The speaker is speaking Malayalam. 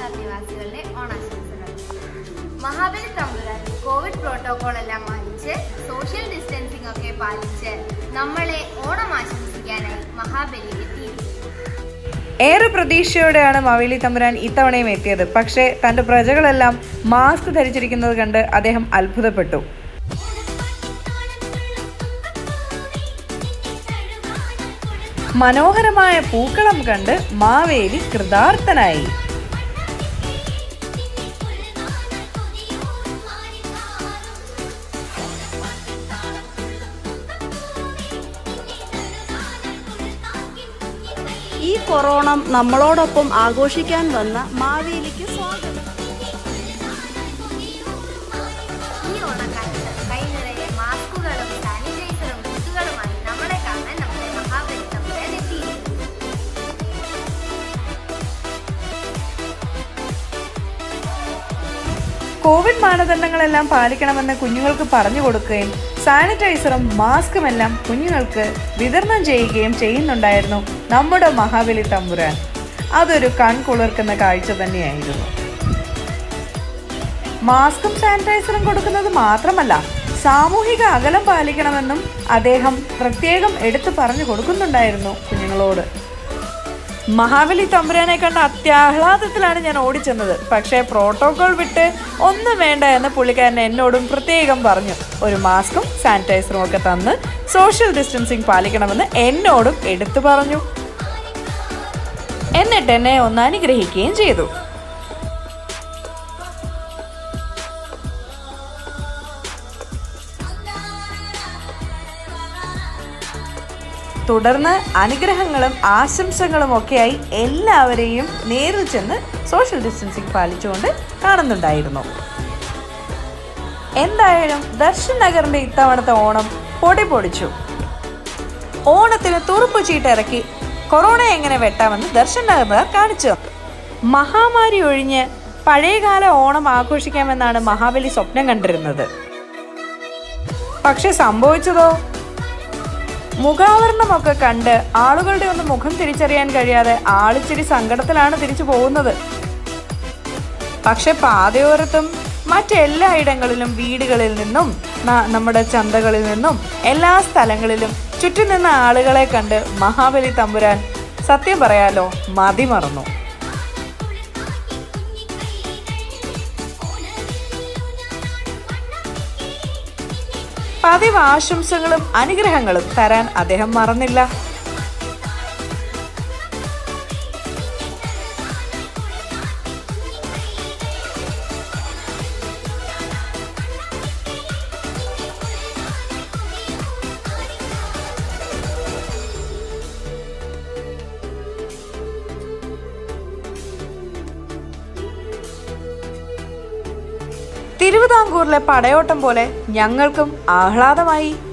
നഗർ നിവാസികളുടെ ഓണാശംസകൾ മഹാബലി തമ്പുരാൻ കോവിഡ് പ്രോട്ടോകോൾ എല്ലാം മാനിച്ച് സോഷ്യൽ ഡിസ്റ്റൻസിംഗ് ഒക്കെ പാലിച്ച് നമ്മളെ ഓണം ആശംസിക്കാനായി മഹാബലി എത്തിയിരിക്കുന്നു ഏറെ പ്രതീക്ഷയോടെയാണ് മാവേലി തമ്പുരാൻ ഇത്തവണയും എത്തിയത് പക്ഷേ തന്റെ പ്രജകളെല്ലാം മാസ്ക് ധരിച്ചിരിക്കുന്നത് കണ്ട് അദ്ദേഹം അത്ഭുതപ്പെട്ടു മനോഹരമായ പൂക്കളം കണ്ട് മാവേലി കൃതാർത്ഥനായി ഈ കൊറോണം നമ്മളോടൊപ്പം ആഘോഷിക്കാൻ വന്ന മാവേലിക്ക് സ്വാഗതം ഈ ഓണക്കാലത്ത് കൈ നിറയെ മാസ്കുകളും സാനിറ്റൈസറും ബുക്കുകളുമായി നമ്മളെ കാണാൻ നമ്മുടെ മഹാബലി തമ്പുരാൻ എത്തിയിരിക്കുന്നു കോവിഡ് മാനദണ്ഡങ്ങളെല്ലാം പാലിക്കണമെന്ന് കുഞ്ഞുങ്ങൾക്ക് പറഞ്ഞു കൊടുക്കുകയും സാനിറ്റൈസറും മാസ്കുമെല്ലാം കുഞ്ഞുങ്ങൾക്ക് വിതരണം ചെയ്യുകയും ചെയ്യുന്നുണ്ടായിരുന്നു നമ്മുടെ മഹാബലി തമ്പുരാൻ അതൊരു കൺകുളിർക്കുന്ന കാഴ്ച തന്നെയായിരുന്നു മാസ്കും സാനിറ്റൈസറും കൊടുക്കുന്നത് മാത്രമല്ല സാമൂഹിക അകലം പാലിക്കണമെന്നും അദ്ദേഹം പ്രത്യേകം എടുത്തു പറഞ്ഞു കൊടുക്കുന്നുണ്ടായിരുന്നു കുഞ്ഞുങ്ങളോട് മഹാബലി തമ്പുരാനെ കണ്ട അത്യാഹ്ലാദത്തിലാണ് ഞാൻ ഓടിച്ചെന്നത് പക്ഷേ പ്രോട്ടോകോൾ വിട്ട് ഒന്നും വേണ്ട എന്ന് പുള്ളിക്കാരൻ എന്നോടും പ്രത്യേകം പറഞ്ഞു ഒരു മാസ്കും സാനിറ്റൈസറും ഒക്കെ തന്ന് സോഷ്യൽ ഡിസ്റ്റൻസിങ് പാലിക്കണമെന്ന് എന്നോടും എടുത്തു പറഞ്ഞു എന്നിട്ട് എന്നെ ഒന്ന് അനുഗ്രഹിക്കുകയും ചെയ്തു തുടർന്ന് അനുഗ്രഹങ്ങളും ആശംസകളും ഒക്കെയായി എല്ലാവരെയും നേരിൽ ചെന്ന് സോഷ്യൽ ഡിസ്റ്റൻസിങ് പാലിച്ചുകൊണ്ട് കാണുന്നുണ്ടായിരുന്നു എന്തായാലും ദർശൻ നഗറിന്റെ ഇത്തവണത്തെ ഓണം പൊടി പൊടിച്ചു ഓണത്തിന് തുറുപ്പ് ചീട്ടിറക്കി കൊറോണ എങ്ങനെ വെട്ടാമെന്ന് ദർശൻ നഗറുകാർ കാണിച്ചു തന്നു. മഹാമാരി ഒഴിഞ്ഞ് പഴയകാല ഓണം ആഘോഷിക്കാമെന്നാണ് മഹാബലി സ്വപ്നം കണ്ടിരുന്നത് പക്ഷെ സംഭവിച്ചതോ മുഖാവരണമൊക്കെ കണ്ട് ആളുകളുടെ ഒന്ന് മുഖം തിരിച്ചറിയാൻ കഴിയാതെ ആളിച്ചിരി സങ്കടത്തിലാണ് തിരിച്ചു പോകുന്നത് പക്ഷെ പാതയോരത്തും മറ്റെല്ലായിടങ്ങളിലും വീടുകളിൽ നിന്നും ന- നമ്മുടെ ചന്തകളിൽ നിന്നും എല്ലാ സ്ഥലങ്ങളിലും ചുറ്റും നിന്ന ആളുകളെ കണ്ട് മഹാബലി തമ്പുരാൻ സത്യം പറയാലോ മതിമറന്നു പതിവ് ആശംസകളും അനുഗ്രഹങ്ങളും തരാൻ അദ്ദേഹം മറന്നില്ല തിരുവിതാംകൂറിലെ പടയോട്ടം പോലെ ഞങ്ങൾക്കും ആഹ്ലാദമായി